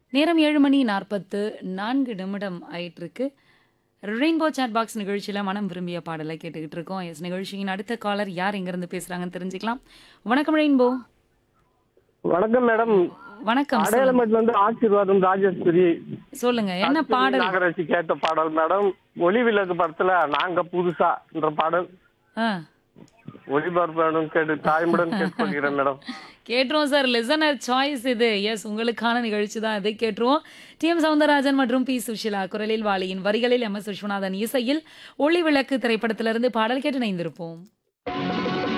நேரம் ஏழு மணி நாற்பத்து நான்கு நிமிடம் ஆயிட்டிருக்கு ரெயின்போ சாட் பாக்ஸ் நிகழ்ச்சியில் மனம் விரும்பிய பாடலை கேட்டுக்கிட்டு இருக்கோம் எஸ் நிகழ்ச்சியின் அடுத்த காலர் யார் எங்கேருந்து பேசுகிறாங்கன்னு தெரிஞ்சுக்கலாம் வணக்கம் ரெயின்போ வணக்கம் மேடம் வணக்கம் சொல்லுங்க. அடையாளமேட்ல இருந்து ஆசீர்வாதம் ராஜேஸ்வரி சொல்லுங்க என்ன பாடல் நாகராட்சி கேட்ட பாடல் மேடம் ஒளி விளக்கு படத்துல நாங்க புதுசா என்ற பாடல் ஆ ஒளிபரப்பு மேடம் கேட்டு தாய்முடன் கேட்டுக்கொள்கிறேன் மேடம் கேட்டுருவோம் சார் லிசனர் சாய்ஸ் இது எஸ் உங்களுக்கான நிகழ்ச்சி தான் இதை கேட்டுருவோம் டி எம் சவுந்தரராஜன் மற்றும் பி சுஷிலா குரலில் வாலியின் வரிகளில் எம் எஸ் விஸ்வநாதன் இசையில் ஒளி விளக்கு திரைப்படத்திலிருந்து பாடல் கேட்டு இணைந்திருப்போம்